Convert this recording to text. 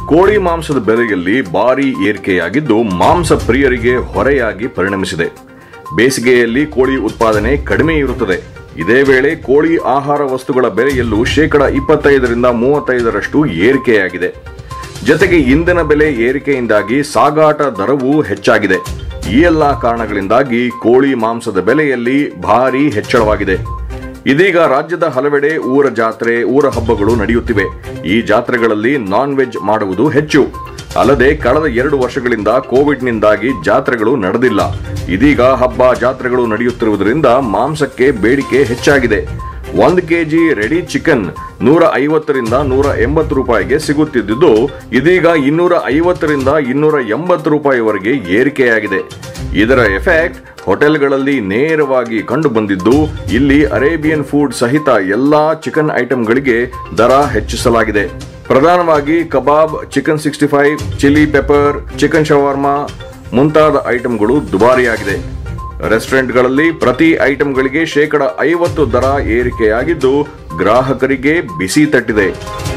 ಕೋಳಿ ಮಾಂಸದ ಬೆಲೆಯಲ್ಲಿ ಭಾರಿ ಏರಿಕೆಯಾಗಿದ್ದು ಮಾಂಸ ಪ್ರಿಯರಿಗೆ ಹೊರೆಯಾಗಿ ಪರಿಣಮಿಸಿದೆ ಬೇಸಿಗೆಯಲ್ಲಿ ಕೋಳಿ ಉತ್ಪಾದನೆ ಕಡಿಮೆ ಇರುತ್ತದೆ ಇದೇ ವೇಳೆ ಕೋಳಿ ಆಹಾರ ವಸ್ತುಗಳ ಬೆಲೆಯಲ್ಲೂ ಶೇಕಡ ಇಪ್ಪತ್ತೈದರಿಂದ ಮೂವತ್ತೈದರಷ್ಟು ಏರಿಕೆಯಾಗಿದೆ ಜತೆಗೆ ಇಂಧನ ಬೆಲೆ ಏರಿಕೆಯಿಂದಾಗಿ ಸಾಗಾಟ ದರವೂ ಹೆಚ್ಚಾಗಿದೆ ಈ ಎಲ್ಲಾ ಕಾರಣಗಳಿಂದಾಗಿ ಕೋಳಿ ಮಾಂಸದ ಬೆಲೆಯಲ್ಲಿ ಭಾರಿ ಹೆಚ್ಚಳವಾಗಿದೆ ಇದೀಗ ರಾಜ್ಯದ ಹಲವೆಡೆ ಊರ ಜಾತ್ರೆ ಊರ ಹಬ್ಬಗಳು ನಡೆಯುತ್ತಿವೆ ಈ ಜಾತ್ರೆಗಳಲ್ಲಿ ನಾನ್ ವೆಜ್ ಮಾಡುವುದು ಹೆಚ್ಚು ಅಲ್ಲದೆ ಕಳೆದ ಎರಡು ವರ್ಷಗಳಿಂದ ಕೋವಿಡ್ನಿಂದಾಗಿ ಜಾತ್ರೆಗಳು ನಡೆದಿಲ್ಲ ಇದೀಗ ಹಬ್ಬ ಜಾತ್ರೆಗಳು ನಡೆಯುತ್ತಿರುವುದರಿಂದ ಮಾಂಸಕ್ಕೆ ಬೇಡಿಕೆ ಹೆಚ್ಚಾಗಿದೆ ಒಂದು ಕೆಜಿ ರೆಡಿ ಚಿಕನ್ ನೂರ ಐವತ್ತರಿಂದ ನೂರ ಎಂಬತ್ತು ರೂಪಾಯಿಗೆ ಸಿಗುತ್ತಿದ್ದು ಇದೀಗ ಇನ್ನೂರ ಐವತ್ತರಿಂದ ಇನ್ನೂರ ಎಂಬತ್ತು ರೂಪಾಯಿವರೆಗೆ ಏರಿಕೆಯಾಗಿದೆ ಇದರ ಎಫೆಕ್ಟ್ ಹೋಟೆಲ್ಗಳಲ್ಲಿ ನೇರವಾಗಿ ಕಂಡು ಬಂದಿದ್ದು ಇಲ್ಲಿ ಅರೇಬಿಯನ್ ಫುಡ್ ಸಹಿತ ಎಲ್ಲಾ ಚಿಕನ್ ಐಟಂಗಳಿಗೆ ದರ ಹೆಚ್ಚಿಸಲಾಗಿದೆ ಪ್ರಧಾನವಾಗಿ kebab chicken sixty five chilli pepper chicken shawarma ಮುಂತಾದ ಐಟಂಗಳು ದುಬಾರಿಯಾಗಿದೆ ರೆಸ್ಟೋರೆಂಟ್ಗಳಲ್ಲಿ ಪ್ರತಿ ಐಟಂಗಳಿಗೆ ಶೇಕಡ ಐವತ್ತು ದರ ಏರಿಕೆಯಾಗಿದ್ದು ಗ್ರಾಹಕರಿಗೆ ಬಿಸಿ ತಟ್ಟಿದೆ